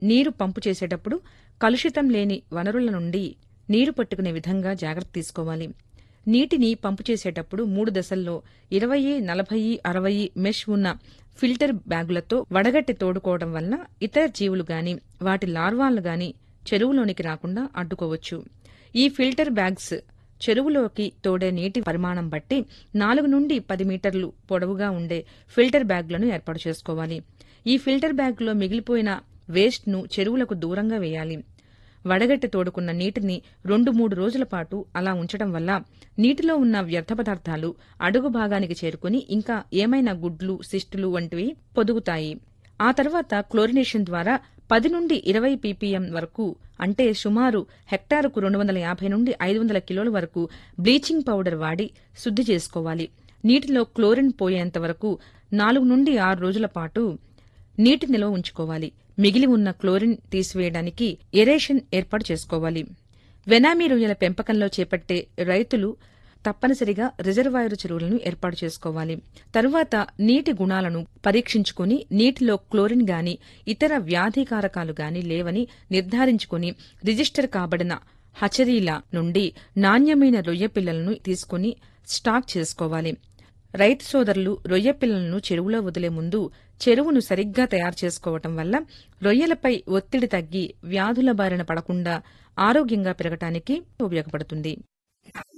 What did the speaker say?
నీరు పంపు చేసేటప్పుడు కలుషితం లేని వనరుల నుండి నీరు పట్టుకునే విధంగా జాగ్రత్త తీసుకోవాలి నీటిని పంపు చేసేటప్పుడు మూడు దశల్లో ఇరవై నలభై అరవై మెష్ ఉన్న ఫిల్టర్ బ్యాగులతో వడగట్టి తోడుకోవడం వలన ఇతర జీవులు గాని వాటి లార్వాలు గాని చెరువులోనికి రాకుండా అడ్డుకోవచ్చు ఈ ఫిల్టర్ బ్యాగ్స్ చెరువులోకి తోడే నీటి పరిమాణం బట్టి నాలుగు నుండి పది మీటర్లు పొడవుగా ఉండే ఫిల్టర్ బ్యాగులను ఏర్పాటు చేసుకోవాలి ఈ ఫిల్టర్ బ్యాగులో మిగిలిపోయిన వేస్ట్ను చెరువులకు దూరంగా వేయాలి వడగట్టి తోడుకున్న నీటిని రెండు మూడు రోజుల పాటు అలా ఉంచడం వల్ల నీటిలో ఉన్న వ్యర్థ పదార్థాలు అడుగు భాగానికి చేరుకుని ఇంకా ఏమైనా గుడ్లు సిస్టులు వంటివి పొదుగుతాయి ఆ తర్వాత క్లోరినేషన్ ద్వారా పది నుండి ఇరవై పీపీఎం వరకు అంటే సుమారు హెక్టారుకు రెండు వందల యాభై నుండి ఐదు వందల కిలోల వరకు బ్లీచింగ్ పౌడర్ వాడి శుద్ధి చేసుకోవాలి నీటిలో క్లోరిన్ పోయేంత వరకు నాలుగు నుండి ఆరు రోజుల పాటు నీటి నిల్వ ఉంచుకోవాలి మిగిలి ఉన్న క్లోరిన్ తీసివేయడానికి ఎరేషన్ ఏర్పాటు చేసుకోవాలి వెనామీ రొయ్యల పెంపకంలో చేపట్టే రైతులు తప్పనిసరిగా రిజర్వాయరు చెరువులను ఏర్పాటు చేసుకోవాలి తరువాత నీటి గుణాలను పరీక్షించుకుని నీటిలో క్లోరిన్ గాని ఇతర వ్యాధికారకాలు గాని లేవని నిర్ధారించుకుని రిజిస్టర్ కాబడిన హచరీల నుండి నాణ్యమైన రొయ్య పిల్లలను తీసుకుని స్టాక్ చేసుకోవాలి రైతు సోదరులు రొయ్య పిల్లలను చెరువులో వదిలే ముందు చెరువును సరిగ్గా తయారు చేసుకోవటం వల్ల రొయ్యలపై ఒత్తిడి తగ్గి వ్యాధుల బారిన పడకుండా ఆరోగ్యంగా పెరగటానికి ఉపయోగపడుతుంది